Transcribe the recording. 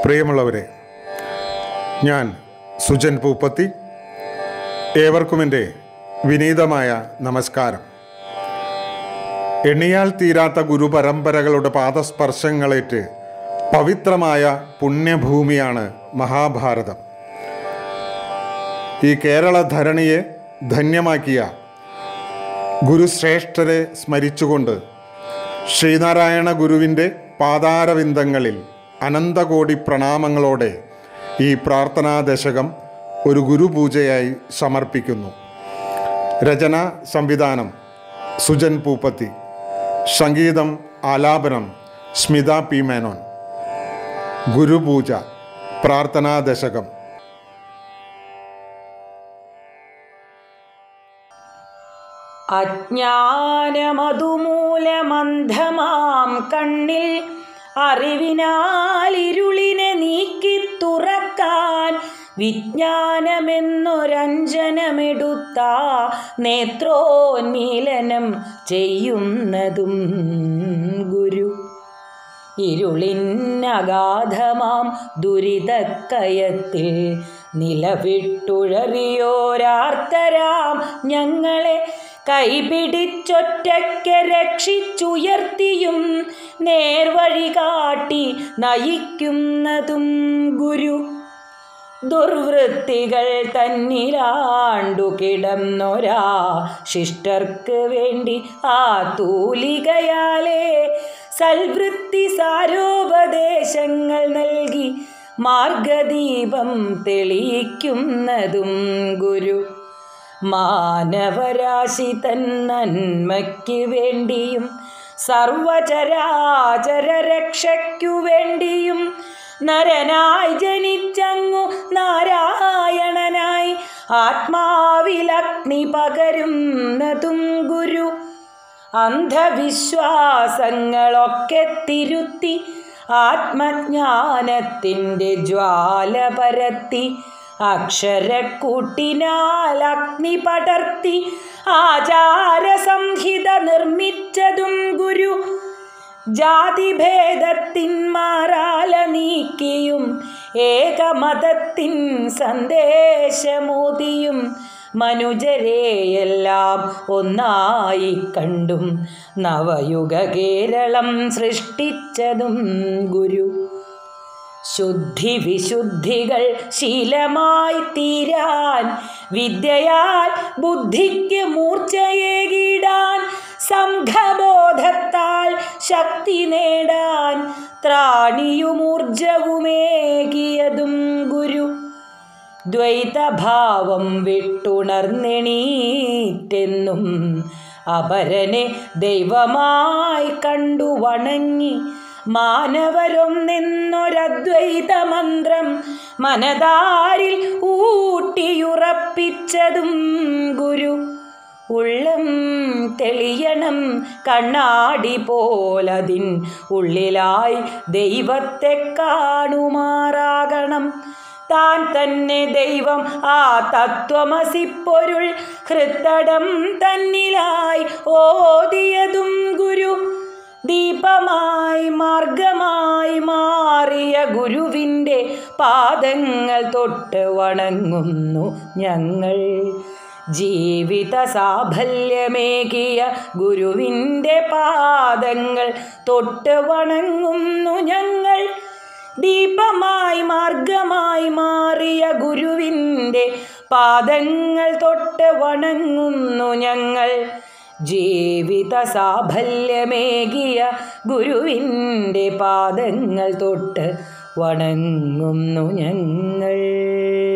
പ്രിയമുള്ളവരെ ഞാൻ സുജൻ പൂപ്പത്തി ഏവർക്കും എൻ്റെ വിനീതമായ നമസ്കാരം എണ്ണിയാൽ തീരാത്ത ഗുരുപരമ്പരകളുടെ പാദസ്പർശങ്ങളേറ്റ് പവിത്രമായ പുണ്യഭൂമിയാണ് മഹാഭാരതം ഈ കേരള ധരണിയെ ധന്യമാക്കിയ ഗുരുശ്രേഷ്ഠരെ സ്മരിച്ചുകൊണ്ട് ശ്രീനാരായണ ഗുരുവിൻ്റെ പാതാരവിന്ദങ്ങളിൽ അനന്തകോടി പ്രണാമങ്ങളോടെ ഈ പ്രാർത്ഥനാ ദശകം ഒരു ഗുരുപൂജയായി സമർപ്പിക്കുന്നു രചന സംവിധാനം സുജൻ പൂപ്പത്തി സംഗീതം ആലാപനം സ്മിത പി മേനോൻ ഗുരുപൂജ പ്രാർത്ഥനാ ദശകം അജ്ഞാനമതുമൂലമന്ധമാം കണ്ണിൽ അറിവിനാലിരുളിനെ നീക്കി തുറക്കാൻ വിജ്ഞാനമെന്നൊരഞ്ജനമെടുത്ത നേത്രോന്മീലനം ചെയ്യുന്നതും ഗുരു ഇരുളിനഗാധമാം ദുരിതക്കയത്തിൽ നിലവിട്ടുഴറിയോരാർത്തരാം ഞങ്ങളെ കൈപിടിച്ചൊറ്റയ്ക്ക് രക്ഷിച്ചുയർത്തിയും നേർവഴി കാട്ടി നയിക്കുന്നതും ഗുരു ദുർവൃത്തികൾ തന്നിലാണ്ടു കിടന്നൊരാ ശിഷ്ടർക്ക് വേണ്ടി ആ തൂലികയാലേ സൽവൃത്തി സാരോപദേശങ്ങൾ നൽകി മാർഗദീപം തെളിയിക്കുന്നതും ഗുരു മാനവരാശി തൻ നന്മയ്ക്ക് വേണ്ടിയും സർവചരാചര രക്ഷയ്ക്കു വേണ്ടിയും നരനായി ജനിച്ചങ്ങു നാരായണനായി ആത്മാവിലഗ്നി പകരുന്നതും ഗുരു അന്ധവിശ്വാസങ്ങളൊക്കെ തിരുത്തി ആത്മജ്ഞാനത്തിൻ്റെ ജ്വാല പരത്തി അക്ഷരക്കൂട്ടിനാൽ അഗ്നി പടർത്തി ആചാരസംഹിത നിർമ്മിച്ചതും ഗുരു ജാതിഭേദത്തിന്മാറാല നീക്കിയും ഏകമതത്തിൻ സന്ദേശമോദിയും മനുജരെയെല്ലാം ഒന്നായി കണ്ടും നവയുഗ കേരളം സൃഷ്ടിച്ചതും ഗുരു ശുദ്ധി വിശുദ്ധികൾ ശീലമായി തീരാൻ വിദ്യയാൽ ബുദ്ധിക്ക് മൂർച്ചയേകിടാൻ സംഘബോധത്താൽ ശക്തി നേടാൻ ത്രാണിയുമൂർജവുമേകിയതും ഗുരു ദ്വൈതഭാവം വിട്ടുണർന്നെണീറ്റെന്നും അപരനെ ദൈവമായി കണ്ടു വണങ്ങി മാനവരൊന്നെന്നൊരദ്വൈത മന്ത്രം മനതാരിൽ ഊട്ടിയുറപ്പിച്ചതും ഗുരു ഉള്ളം തെളിയണം കണ്ണാടി പോലതിൻ ഉള്ളിലായി ദൈവത്തെ കാണുമാറാകണം താൻ തന്നെ ദൈവം ആ തത്വമസിപ്പൊരുൾ ഹൃത്തടം തന്നിലായി ഓതിയതും ഗുരു ദീപമായി മാർഗമായി മാറിയ ഗുരുവിൻ്റെ പാദങ്ങൾ തൊട്ട് വണങ്ങുന്നു ഞങ്ങൾ ജീവിത സാഫല്യമേകിയ ഗുരുവിൻ്റെ പാദങ്ങൾ തൊട്ട് വണങ്ങുന്നു ഞങ്ങൾ ദീപമായി മാർഗമായി മാറിയ ഗുരുവിൻ്റെ പാദങ്ങൾ തൊട്ട് വണങ്ങുന്നു ഞങ്ങൾ ജീവിത സാഫല്യമേകിയ ഗുരുവിൻ്റെ പാദങ്ങൾ തൊട്ട് വണങ്ങുന്നു ഞങ്ങൾ